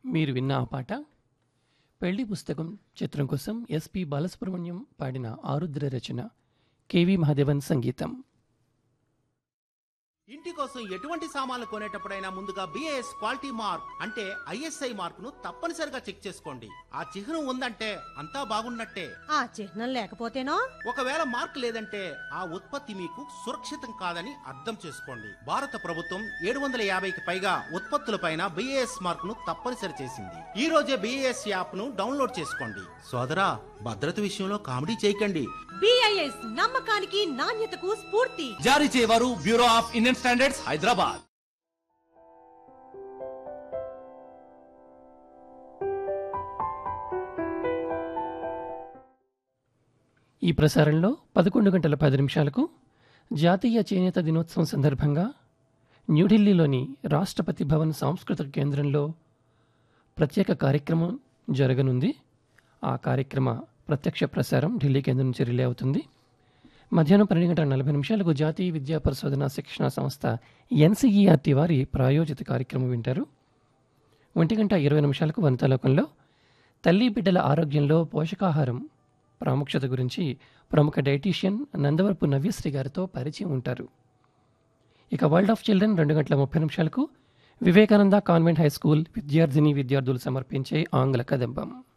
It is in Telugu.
మీరు విన్న ఆ పాట పెళ్లి పుస్తకం చిత్రం కోసం ఎస్పి బాలసుబ్రహ్మణ్యం పాడిన ఆరుద్ర రచన కెవి మహాదేవన్ సంగీతం ఇంటి కోసం ఎటువంటి సామాన్లు కొనేటప్పుడైనా ముందుగా బిఏఎస్ క్వాలిటీ మార్క్ అంటే ఐఎస్ఐ మార్క్ ను తప్పనిసరిగా చెక్ చేసుకోండి ఆ చిహ్నం ఉందంటే అంతా బాగున్నట్టే ఆ చిహ్నం లేకపోతేనో ఒకవేళ మార్క్ లేదంటే ఆ ఉత్పత్తి మీకు సురక్షితం కాదని అర్థం చేసుకోండి భారత ప్రభుత్వం ఏడు వందల యాభైకి పైగా ఉత్పత్తులపైన బిఏఎస్ మార్క్ ను తప్పనిసరి చేసింది ఈ రోజే బిఏఎస్ యాప్ ను డౌన్లోడ్ చేసుకోండి సోదరా భద్రత విషయంలో కామెడీ చేయకండి బిఐఎస్ నమ్మకానికి నాణ్యతకు స్ఫూర్తి జారీ చేయవారు Bureau of Indian Standards Hyderabad ఈ ప్రసారంలో పదకొండు గంటల పది నిమిషాలకు జాతీయ చేనేత దినోత్సవం సందర్భంగా న్యూఢిల్లీలోని రాష్ట్రపతి భవన్ సాంస్కృతిక కేంద్రంలో ప్రత్యేక కార్యక్రమం జరగనుంది ఆ కార్యక్రమ ప్రత్యక్ష ప్రసారం ఢిల్లీ కేంద్రం నుంచి రిలే అవుతుంది మధ్యాహ్నం పన్నెండు గంటల నలభై నిమిషాలకు జాతీయ విద్యా పరిశోధన శిక్షణ సంస్థ ఎన్సీఈఆర్టీ వారి ప్రాయోజిత కార్యక్రమం వింటారు ఒంటి గంట ఇరవై నిమిషాలకు వనితాలోకంలో తల్లి బిడ్డల ఆరోగ్యంలో పోషకాహారం ప్రాముఖ్యత గురించి ప్రముఖ డైటీషియన్ నందవరపు నవ్యశ్రీ గారితో పరిచయం ఉంటారు ఇక వరల్డ్ ఆఫ్ చిల్డ్రన్ రెండు గంటల ముప్పై నిమిషాలకు వివేకానంద కాన్వెంట్ హై స్కూల్ విద్యార్థిని విద్యార్థులు సమర్పించే ఆంగ్ల కదంబం